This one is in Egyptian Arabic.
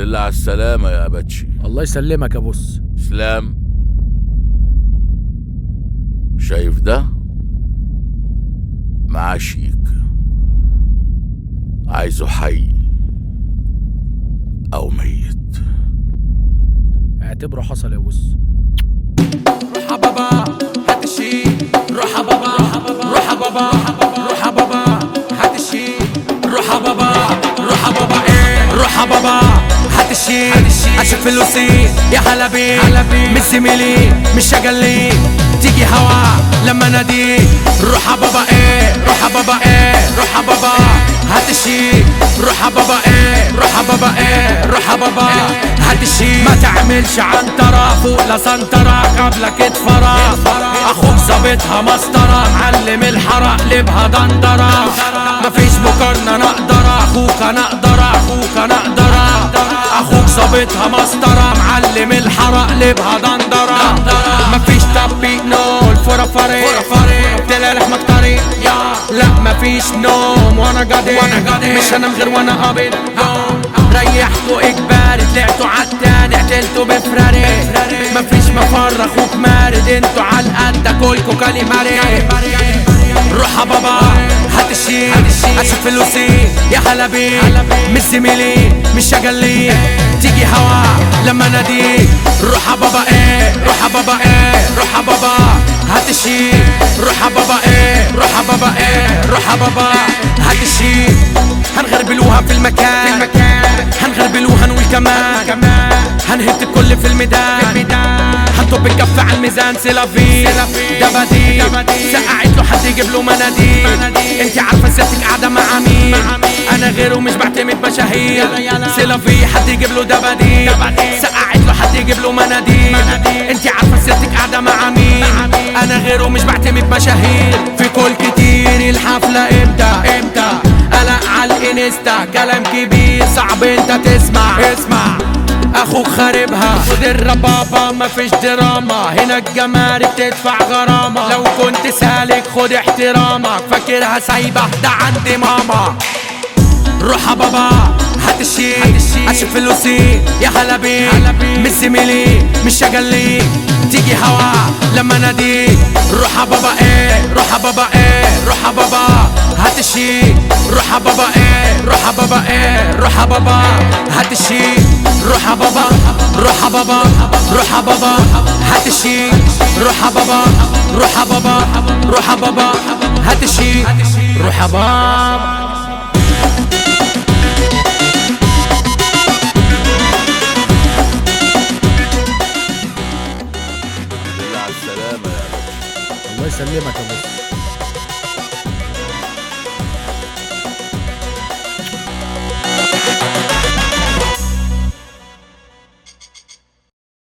لله على السلامة يا باتشي الله يسلمك يا بص اسلام شايف ده معاه شيك عايزه حي او ميت اعتبره حصل يا بص روح يا بابا هات الشي روح يا بابا روح يا بابا روح يا بابا هات الشي روح يا بابا روح يا بابا ايه روح يا بابا هات الشي اشوف فلوسي يا حلبي مش زميلي مش شغلي تيجي هوا لما نادي روح يا بابا ايه روح يا بابا ايه روح يا بابا هات الشي روح يا بابا ايه روح يا بابا ايه روح يا بابا هات الشي ما تعملش عنترة فوق لا سنترة قبلك اتفرى اخوك ظابطها مسطرة معلم الحرق قلبها دندرة مفيش مقارنة انا اقدر اخوك انا اقدر اخوك انا اقدر اخوك ظابطها مسطرة معلم الحرق قلبها دندرة مفيش تطبيق نو الفورة فريق طلع لحمك طريق لا مفيش نوم وانا قادر مش هنام غير وانا قابل ريحتوا اجباري طلعتوا عالتاني قتلتوا بفراري مفيش مفر اخوك مارد انتوا عالقد كلكوا كاليماري روح يا بابا هات الشي اشوف فلوسي يا حلبي مش زميلي مش شغلي تيجي هوا لما ناديك روح يا بابا ايه روح يا بابا ايه روح يا بابا هات الشي روح يا بابا ايه روح يا بابا ايه روح يا بابا هات الشي هنغربلوها في المكان هنغربلوها نقول كمان هنهد الكل في الميدان هنطب الكف على الميزان سلافي دبدي سقعت له حد يجيب له مناديل انت عارفه سيادتك قاعده مع مين انا غيره مش بعتمد مشاهير سلافي حد يجيب له دبدي سقعت له حد يجيب له مناديل انت عارفه سيادتك قاعده مع مين انا غيره مش بعتمد مشاهير في كل كتير الحفله امتى امتى قلق على الانستا كلام كبير صعب انت تسمع اسمع اخوك خاربها خد الربابة مفيش دراما هنا الجمارك تدفع غرامة لو كنت سالك خد احترامك فاكرها سايبة ده عندي ماما روح يا بابا هات الشي اشوف فلوسي يا حلبي مش زميلي مش شغلي تيجي هوا لما ناديك روح يا بابا ايه روح يا بابا ايه روح يا بابا هات الشي روح يا بابا ايه روح يا بابا ايه روح يا بابا هات الشي روح يا بابا روح يا بابا روح يا بابا هات الشي روح يا بابا روح يا بابا روح يا بابا هات الشي روح يا بابا لله على السلامة يا باتشي الله يسلمك يا بص